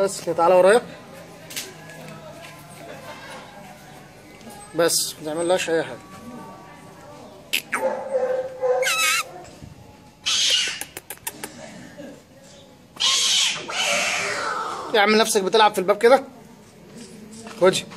بس كده تعالى ورايا بس ما تعملهاش اي حاجه اعمل نفسك بتلعب في الباب كده خدي